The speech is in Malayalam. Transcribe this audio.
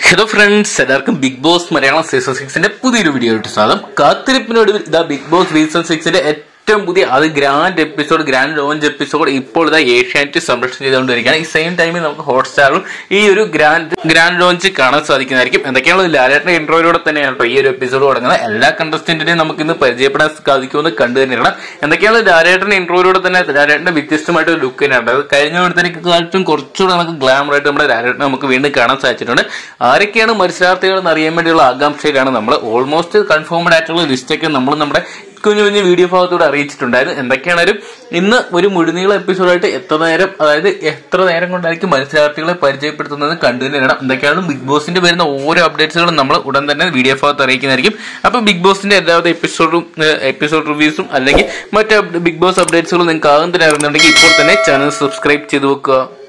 ഹലോ ഫ്രണ്ട്സ് എല്ലാവർക്കും ബിഗ് ബോസ് മലയാളം സീസൺ സിക്സിന്റെ പുതിയൊരു വീഡിയോ ആയിട്ട് സ്വാഗതം കാത്തിരിപ്പിനൊടുവിൽ ഇതാ ബിഗ് ബോസ് സീസൺ സിക്സിന്റെ ഏറ്റവും പുതിയ അത് grand episode grand launch episode ഇപ്പോൾ ഇതാ ഏഷ്യാനെറ്റ് സംരക്ഷണം ചെയ്തുകൊണ്ടിരിക്കുകയാണ് ഈ സെയിം ടൈമിൽ നമുക്ക് ഹോട്ട്സ്റ്റാറിലും ഈ ഒരു ഗ്രാൻഡ് ഗ്രാൻഡ് ലോഞ്ച് കാണാൻ സാധിക്കുന്നതായിരിക്കും എന്തൊക്കെയാണ് ലാലേട്ടന്റെ ഇൻട്രോയിലൂടെ തന്നെയാണ് കേട്ടോ ഈ ഒരു എപ്പിസോഡ് തുടങ്ങുന്നത് എല്ലാ കണ്ടസ്റ്റന്റിനെയും നമുക്ക് ഇന്ന് പരിചയപ്പെടാൻ സാധിക്കുമെന്ന് കണ്ടു തന്നെയാണ് എന്തൊക്കെയാണ് ലാലേട്ടന്റെ ഇൻട്രോയിലൂടെ തന്നെ ലാലേട്ടന്റെ വ്യത്യസ്തമായിട്ട് ഒരു ലുക്ക് തന്നെയാണ് അത് കഴിഞ്ഞ കാലത്തും കുറച്ചുകൂടെ നമുക്ക് ഗ്ലാമർ ആയിട്ട് നമ്മുടെ ലാലേട്ടനെ നമുക്ക് വീണ്ടും കാണാൻ സാധിച്ചിട്ടുണ്ട് ആരൊക്കെയാണ് മത്സരാർത്ഥികൾ എന്ന് അറിയാൻ വേണ്ടിയുള്ള ആകാംക്ഷയിലാണ് നമ്മൾ ഓൾമോസ്റ്റ് കൺഫേംഡ് ആയിട്ടുള്ള ലിസ്റ്റൊക്കെ നമ്മൾ നമ്മുടെ കുഞ്ഞു കുഞ്ഞു വീഡിയോ ഭാഗത്തൂടെ അറിയിച്ചിട്ടുണ്ടായിരുന്നു എന്തൊക്കെയാണേലും ഇന്ന് ഒരു മുഴുനീള എപ്പിസോഡായിട്ട് എത്ര നേരം അതായത് എത്ര നേരം കൊണ്ടായിരിക്കും മത്സരാർത്ഥികളെ പരിചയപ്പെടുത്തുന്നത് കണ്ടു തന്നെ ഇടണം എന്തൊക്കെയാണ് ബിഗ് ബോസിന്റെ വരുന്ന ഓരോ അപ്ഡേറ്റ്സുകളും നമ്മൾ ഉടൻ തന്നെ വീഡിയോ ഭാഗത്ത് അറിയിക്കുന്നതായിരിക്കും അപ്പൊ ബിഗ് ബോസിന്റെ എല്ലാവിധ എപ്പിസോഡും എപ്പിസോഡ് റിവ്യൂസും അല്ലെങ്കിൽ മറ്റ് ബിഗ് ബോസ് അപ്ഡേറ്റ്സുകളും നിങ്ങൾക്ക് ആകും തന്നെ അറിയുന്നുണ്ടെങ്കിൽ ഇപ്പോൾ തന്നെ ചാനൽ സബ്സ്ക്രൈബ് ചെയ്ത് വെക്കുക